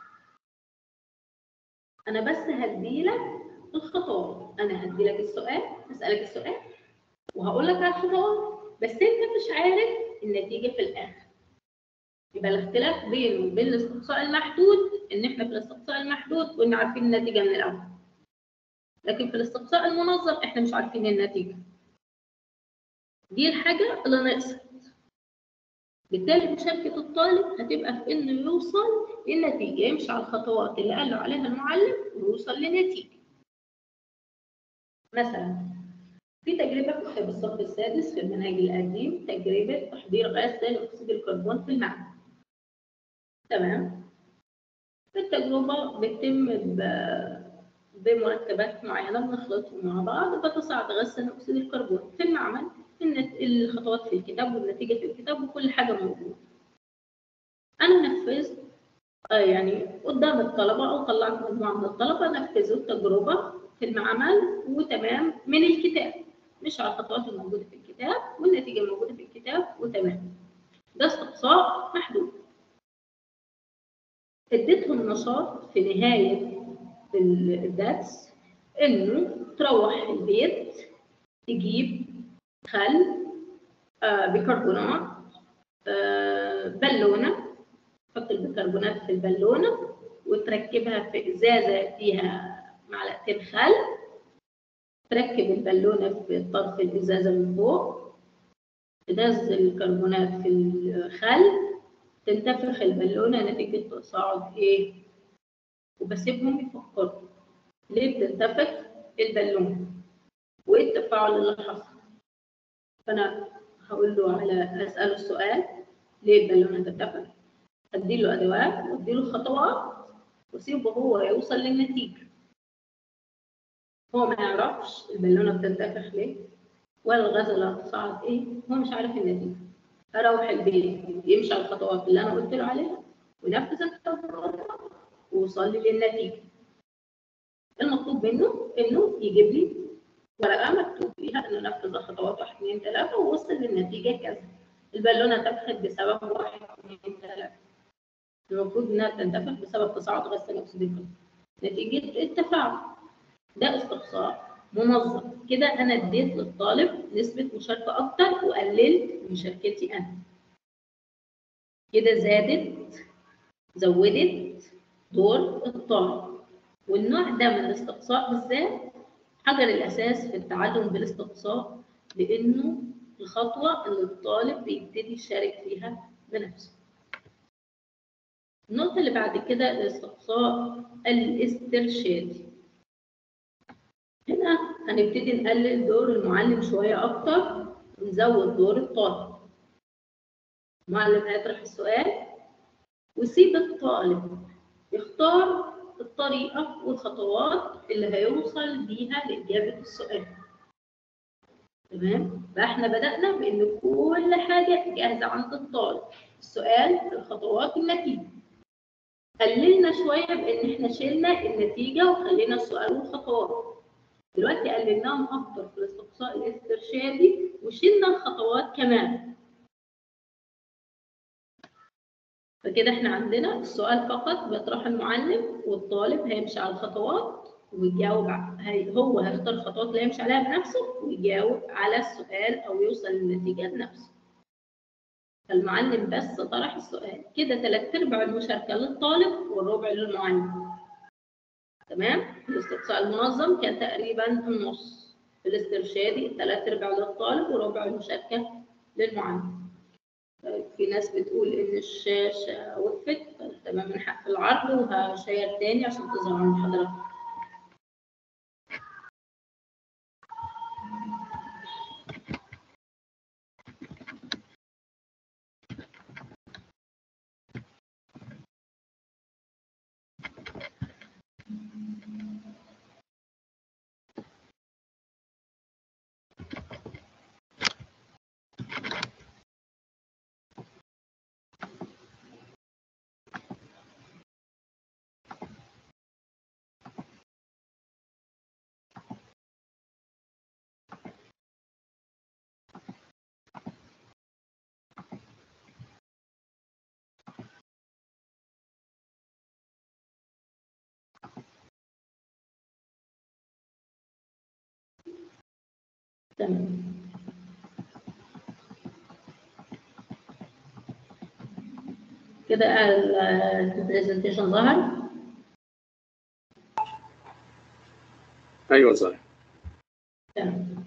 أنا بس هديلك الخطوات أنا هديلك السؤال هسألك السؤال وهقول لك على الخطوات بس أنت مش عارف النتيجة في الآخر يبقى الاختلاف بينه وبين الاستقصاء المحدود ان احنا في الاستقصاء المحدود كنا عارفين النتيجه من الاول لكن في الاستقصاء المنظم احنا مش عارفين النتيجه دي الحاجه اللي ناقصه بالتالي مشاركه الطالب هتبقى في انه يوصل للنتيجه يمشي على الخطوات اللي قال له عليها المعلم ويوصل لنتيجه مثلا في تجربه في الصف السادس في المنهج القديم تجربه تحضير غاز ثاني اكسيد الكربون في المعمل تمام التجربة بتتم بمركبات معينة بنخلطهم مع بعض فتصعد غاز ثاني أكسيد الكربون في المعمل الخطوات في الكتاب والنتيجة في الكتاب وكل حاجة موجودة أنا نفذت يعني قدام الطلبة أو طلعت مجموعة من الطلبة نفذوا التجربة في المعمل وتمام من الكتاب مش على الخطوات الموجودة في الكتاب والنتيجة الموجودة في الكتاب وتمام ده استقصاء محدود اديتهم نشاط في نهاية الدرس انه تروح البيت تجيب خل آه بيكربونات آه بالونة تحط البيكربونات في البالونة وتركبها في ازازة فيها معلقتين خل تركب البالونة في طرف الازازة من فوق تنزل الكربونات في الخل تنتفخ البالونة نتيجة تصاعد إيه؟ وبسيبهم يفكروا ليه بتنتفخ البالونة؟ وإيه التفاعل اللي حصل؟ فأنا هقول له على أسأله السؤال ليه البالونة تنتفخ؟ أديله أدوات وأديله خطوات وأسيبه هو يوصل للنتيجة. هو ما يعرفش البالونة بتنتفخ ليه ولا الغاز اللي هتصعد إيه هو مش عارف النتيجة. أروح البيت يمشي على الخطوات اللي أنا قلت له عليها وينفذ الخطوات ويوصل لي للنتيجة. المطلوب منه إنه يجيب لي ورقة مكتوب فيها إنه نفذ الخطوات واحد اثنين ثلاثة ووصل للنتيجة كذا. البالونة تنفخت بسبب واحد اثنين ثلاثة. المفروض إنها تنتفخ بسبب تصاعد غاز ثاني أكسيد الكربون. نتيجة التفاعل. ده استقصاء منظم كده أنا اديت للطالب نسبة مشاركة أكتر وقللت مشاركتي أنا. كده زادت زودت دور الطالب. والنوع ده من الاستقصاء بالذات حجر الأساس في التعلم بالاستقصاء لأنه الخطوة اللي الطالب بيبتدي يشارك فيها بنفسه. النقطة اللي بعد كده الاستقصاء الاسترشادي. هنا هنبتدي نقلل دور المعلم شوية أكتر ونزود دور الطالب. المعلم هيطرح السؤال ويسيب الطالب يختار الطريقة والخطوات اللي هيوصل بيها لإجابة السؤال. تمام؟ فإحنا بدأنا بإن كل حاجة جاهزة عند الطالب. السؤال، الخطوات، النتيجة. قللنا شوية بإن إحنا شلنا النتيجة وخلينا السؤال والخطوات. دلوقتي قللناهم أكتر في الاستقصاء الاسترشادي وشلنا الخطوات كمان. فكده احنا عندنا السؤال فقط بيطرح المعلم والطالب هيمشي على الخطوات ويجاوب هي هو هيختار الخطوات اللي هيمشي عليها بنفسه ويجاوب على السؤال او يوصل للنتيجه بنفسه. فالمعلم بس طرح السؤال كده ثلاث ارباع المشاركه للطالب والربع للمعلم. تمام؟ الاستقصاء المنظم كان تقريبا النص. في الاسترشادي ثلاث ارباع للطالب وربع المشاركه للمعلم. في ناس بتقول ان الشاشه وقفت تمام من حق العرض وهشير تاني عشان تظهر عند حضرتك تمام كده البرزنتيشن ظهر ايوه صح تمام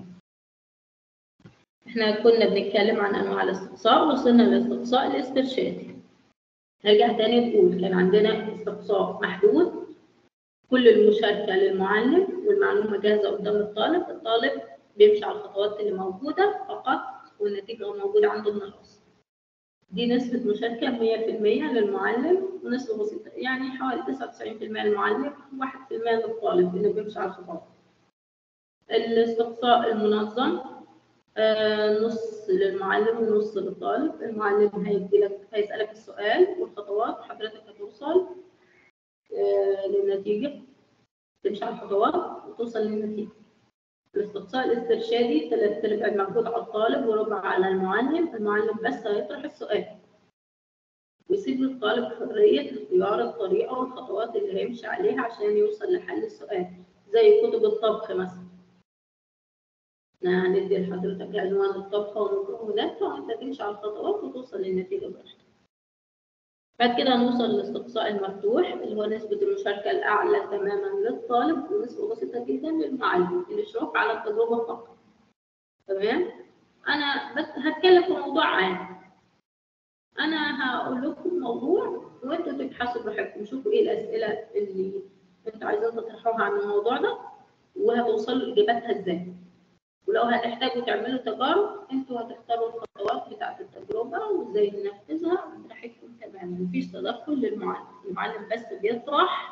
احنا كنا بنتكلم عن انواع الاستقصاء وصلنا للاستقصاء الاسترشادي نرجع تاني نقول كان عندنا استقصاء محدود كل المشاركة للمعلم والمعلومة جاهزة قدام الطالب الطالب بيمشي على الخطوات اللي موجودة فقط والنتيجة موجودة عنده من الأصل دي نسبة مشاركة 100% للمعلم ونسبة بسيطة يعني حوالي 99% للمعلم و1% للطالب اللي بيمشي على الخطوات الاستقصاء المنظم آه نص للمعلم ونص للطالب المعلم هيديلك هيسألك السؤال والخطوات وحضرتك هتوصل آه للنتيجة تمشي على الخطوات وتوصل للنتيجة الاستقصاء الاسترشادي ثلاث ارباع المجهود على الطالب وربع على المعلم المعلم بس هيطرح السؤال ويسيب للطالب حرية اختيار الطريقة والخطوات اللي هيمشي عليها عشان يوصل لحل السؤال زي كتب الطبخ مثلا هندي لحضرتك عنوان الطبخ والمكونات وانت تمشي على الخطوات وتوصل للنتيجة براحتك بعد كده هنوصل للاستقصاء المفتوح اللي هو نسبة المشاركة الأعلى تماما للطالب ونسبة بسيطة جدا للمعلم الإشراف على التجربة فقط. تمام؟ أنا بس هتكلم في موضوع عام. انا هقول لكم موضوع وانتوا تبحثوا براحتكم شوفوا ايه الاسئله اللي انتوا عايزين تطرحوها عن الموضوع ده وهتوصلوا لاجاباتها ازاي ولو هتحتاجوا تعملوا تجارب انتوا هتختاروا الخطوات بتاعه التجربه وازاي ننفذها براحتكم تماما مفيش تدخل للمعلم المعلم بس بيطرح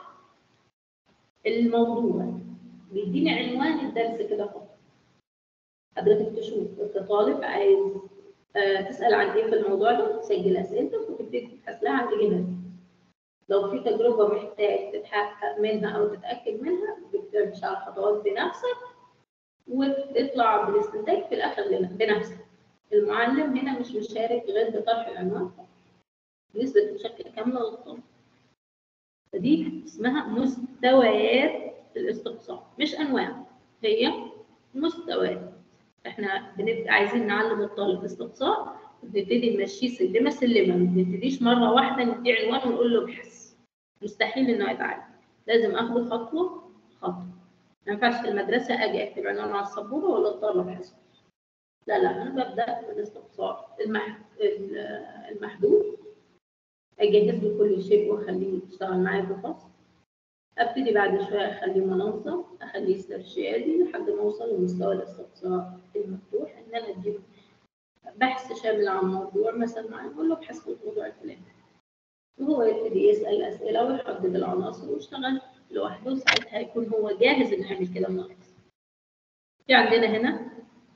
الموضوع بيديني عنوان الدرس كده فقط حضرتك تشوف الطالب عايز آه، تسأل عن ايه في الموضوع ده تسجل اسئلتك وتبتدي تبحث لها عن اجابات لو في تجربه محتاج تتحقق منها او تتاكد منها بتمشي على الخطوات بنفسك وتطلع بالاستنتاج في الاخر لن- بنفسك المعلم هنا مش مشارك غير بطرح العنوان فقط. بنسبه بشكل كامله للطالب فدي اسمها مستويات الاستقصاء مش انواع هي مستويات احنا بنبقى عايزين نعلم الطالب استقصاء بنبتدي نمشيه سلمه سلمه ما بنبتديش مره واحده ندي عنوان ونقول له ابحث مستحيل انه يتعلم لازم اخده خطوه خطوه ما ينفعش في المدرسه اجي اكتب عنوان على السبوره ولا الطالب يحسب لا لا انا ببدا بالاستقصاء المح... ال- المحدود اجهز له كل شيء واخليه يشتغل معايا في الفصل ابتدي بعد شويه اخليه منظم اخليه استرشادي لحد ما اوصل لمستوى الاستقصاء المفتوح ان انا اديله بحث شامل عن موضوع مثلا معين اقول له ابحث في الموضوع الفلاني وهو يبتدي يسال اسئله ويحدد العناصر ويشتغل لوحده ساعتها يكون هو جاهز انه يعمل كده من الأصل. في عندنا هنا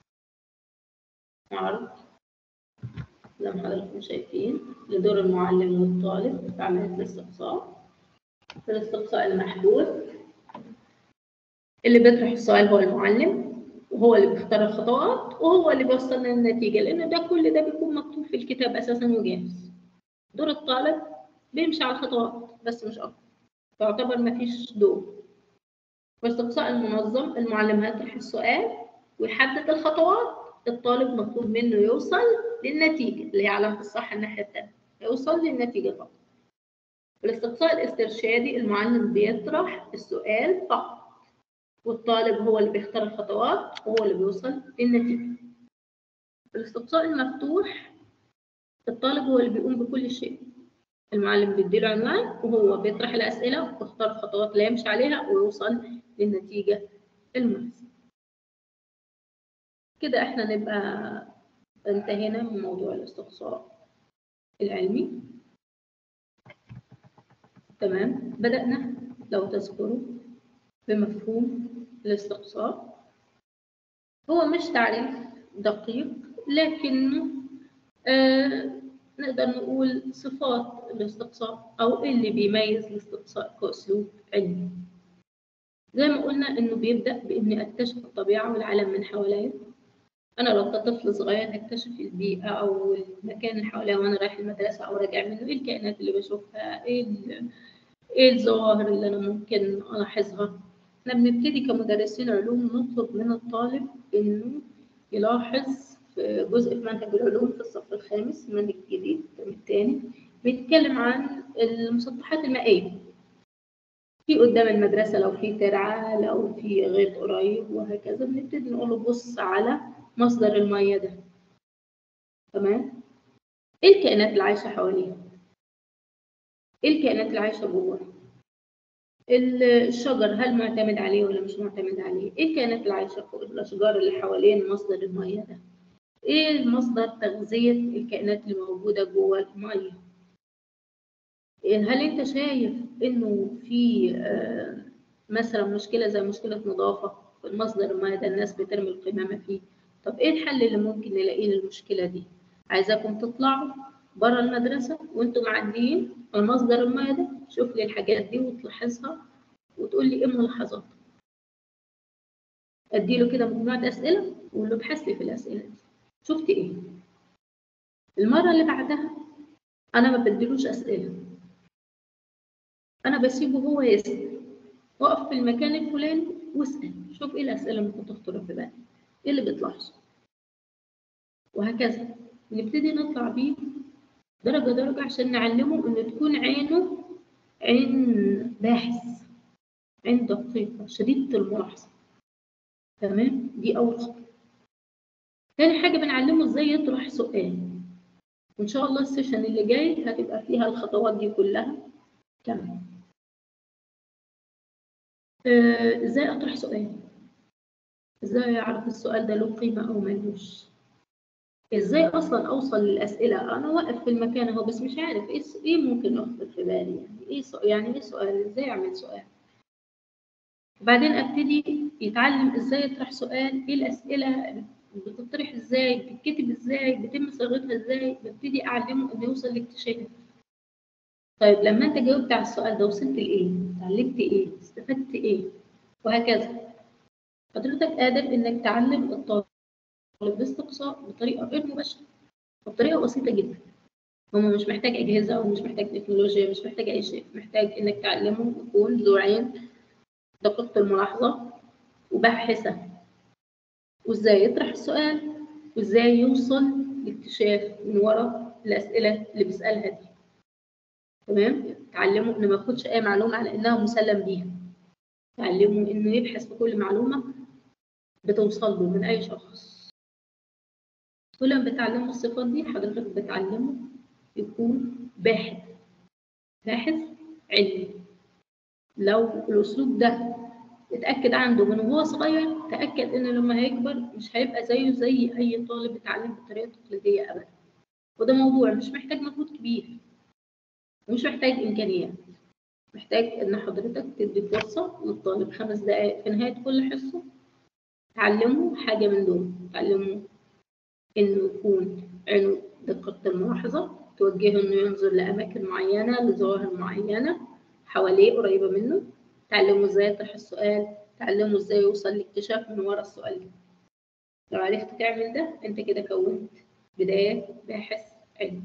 عرض زي ما حضراتكم شايفين لدور المعلم والطالب في عمليه الاستقصاء في الاستقصاء المحدود اللي بيطرح السؤال هو المعلم وهو اللي بيختار الخطوات وهو اللي بيوصلنا للنتيجة لأن ده كل ده بيكون مكتوب في الكتاب أساسا وجاهز دور الطالب بيمشي على الخطوات بس مش أكتر تعتبر مفيش دور في الاستقصاء المنظم المعلم هيطرح السؤال ويحدد الخطوات الطالب مطلوب منه يوصل للنتيجة اللي هي علامة الصح الناحية التانية يوصل للنتيجة فقط في الاستقصاء الاسترشادي المعلم بيطرح السؤال فقط والطالب هو اللي بيختار الخطوات وهو اللي بيوصل للنتيجة في الاستقصاء المفتوح الطالب هو اللي بيقوم بكل شيء المعلم بيديله عنوان وهو بيطرح الأسئلة ويختار الخطوات اللي يمشي عليها ويوصل للنتيجة المناسبة كده احنا نبقى انتهينا من موضوع الاستقصاء العلمي تمام بدأنا لو تذكروا بمفهوم الاستقصاء هو مش تعريف دقيق لكنه آه نقدر نقول صفات الاستقصاء أو إيه اللي بيميز الاستقصاء كأسلوب علمي زي ما قلنا إنه بيبدأ بإني أكتشف الطبيعة والعالم من حواليا أنا لو كطفل صغير هكتشف البيئة أو المكان اللي حواليا وأنا رايح المدرسة أو راجع منه إيه الكائنات اللي بشوفها إيه ال- إيه الظواهر اللي أنا ممكن ألاحظها احنا بنبتدي كمدرسين علوم نطلب من الطالب إنه يلاحظ في جزء في منهج العلوم في الصف الخامس المنهج الجديد الترم الثاني بيتكلم عن المسطحات المائية في قدام المدرسة لو في ترعة لو في غيط قريب وهكذا بنبتدي نقول له بص على مصدر المية ده تمام ايه الكائنات اللي عايشة حواليها ايه الكائنات اللي عايشة جوه ال- الشجر هل معتمد عليه ولا مش معتمد عليه ايه الكائنات اللي عايشة فوق الاشجار اللي حوالين مصدر المية ده ايه مصدر تغذية الكائنات اللي موجودة جوه المية هل انت شايف انه في آه، مثلا مشكلة زي مشكلة نظافة في مصدر المياه ده الناس بترمي القمامة فيه طب ايه الحل اللي ممكن نلاقيه للمشكلة دي عايزاكم تطلعوا بره المدرسة وانتم معديين على مصدر المياه ده شوف لي الحاجات دي وتلاحظها وتقول لي ايه ملاحظات اديله كده مجموعة اسئلة وقول له ابحث لي في الاسئلة دي شفت ايه المرة اللي بعدها انا ما بديلوش اسئلة انا بسيبه هو يسأل وقف في المكان الفلاني واسأل شوف ايه الاسئلة اللي ممكن تخطر في بالك ايه اللي بتلاحظه وهكذا نبتدي نطلع بيه درجة درجة عشان نعلمه إن تكون عينه عين باحث عين دقيقة شديدة الملاحظة تمام دي أول خطوة تاني حاجة بنعلمه إزاي يطرح سؤال وإن شاء الله السيشن اللي جاي هتبقى فيها الخطوات دي كلها كاملة آه، إزاي أطرح سؤال؟ إزاي أعرف السؤال ده له قيمة أو ملوش؟ إزاي أصلا أوصل للأسئلة؟ أنا واقف في المكان أهو بس مش عارف إيه الس- إيه ممكن يخطر في بالي يعني إيه سؤال يعني إيه سؤال؟ إزاي أعمل سؤال؟ بعدين ابتدي يتعلم ازاي يطرح سؤال ايه الاسئله بتطرح ازاي بتتكتب ازاي بيتم صياغتها ازاي ببتدي اعلمه انه يوصل لاكتشاف طيب لما انت جاوبت على السؤال ده وصلت لايه اتعلمت ايه استفدت ايه وهكذا حضرتك قادر انك تعلم الطالب باستقصاء بطريقه غير مباشره وبطريقه بسيطه جدا هو مش محتاج اجهزه او مش محتاج تكنولوجيا مش محتاج اي شيء محتاج انك تعلمه يكون ذو عين دقيقة الملاحظة وباحثة وإزاي يطرح السؤال وإزاي يوصل لاكتشاف من وراء الأسئلة اللي بيسألها دي تمام تعلموا إنه ما ياخدش أي معلومة على إنها مسلم بيها تعلموا إنه يبحث في كل معلومة بتوصل له من أي شخص كل ما بتعلموا الصفات دي حضرتك بتعلمه يكون باحث باحث علمي لو الأسلوب ده اتأكد عنده من وهو صغير تأكد إنه لما هيكبر مش هيبقى زيه زي أي طالب اتعلم بالطريقة التقليدية أبدا وده موضوع مش محتاج مجهود كبير ومش محتاج إمكانيات محتاج إن حضرتك تدي فرصة للطالب خمس دقائق في نهاية كل حصة تعلمه حاجة من دول تعلمه إنه يكون عنده دقة الملاحظة توجهه إنه ينظر لأماكن معينة لظواهر معينة حواليه قريبة منه تعلموا ازاي يطرح السؤال تعلموا ازاي يوصل لاكتشاف من ورا السؤال ده لو عرفت تعمل ده انت كده كونت بداية باحث علمي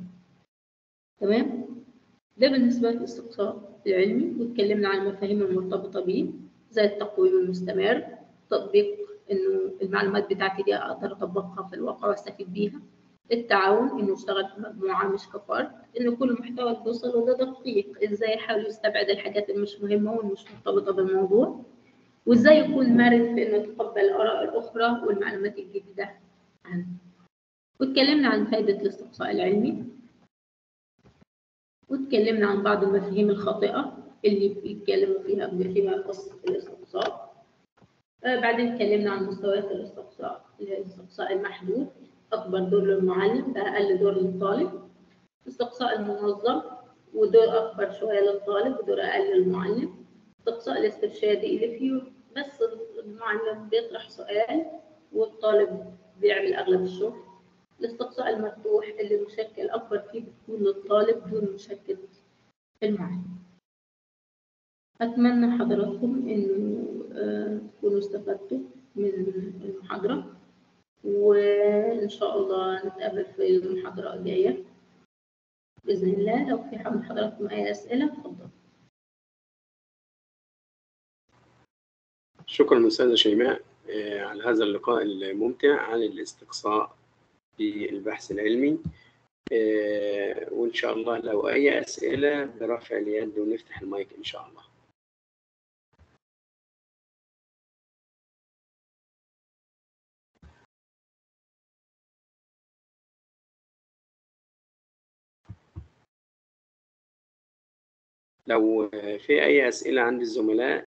تمام ده بالنسبة للاستقصاء العلمي واتكلمنا عن المفاهيم المرتبطة بيه زي التقويم المستمر تطبيق انه المعلومات بتاعتي دي اقدر اطبقها في الواقع واستفيد بيها التعاون انه اشتغل في مجموعه مش كفرد ان كل محتوى اللي بيوصل ده دقيق ازاي يحاول يستبعد الحاجات اللي مش مهمه والمش مرتبطه بالموضوع وازاي يكون مرن في انه يتقبل الاراء الاخرى والمعلومات الجديده عنه واتكلمنا عن فائده الاستقصاء العلمي واتكلمنا عن بعض المفاهيم الخاطئه اللي بيتكلموا فيها فيما يخص الاستقصاء آه بعدين اتكلمنا عن مستويات الاستقصاء اللي هي الاستقصاء المحدود أكبر دور للمعلم ده أقل دور للطالب استقصاء المنظم ودور أكبر شوية للطالب ودور أقل للمعلم استقصاء الاسترشادي اللي فيه بس المعلم بيطرح سؤال والطالب بيعمل أغلب الشغل الاستقصاء المفتوح اللي المشكل أكبر فيه بتكون للطالب دون مشكل المعلم أتمنى حضراتكم إنه آه، تكونوا استفدتوا من المحاضرة وإن شاء الله نتقابل في المحاضرة الجاية بإذن الله لو في حد حضراتكم أي أسئلة اتفضل شكرا أستاذة شيماء آه، على هذا اللقاء الممتع عن الاستقصاء في البحث العلمي آه، وإن شاء الله لو أي أسئلة برفع اليد ونفتح المايك إن شاء الله لو في أي أسئلة عند الزملاء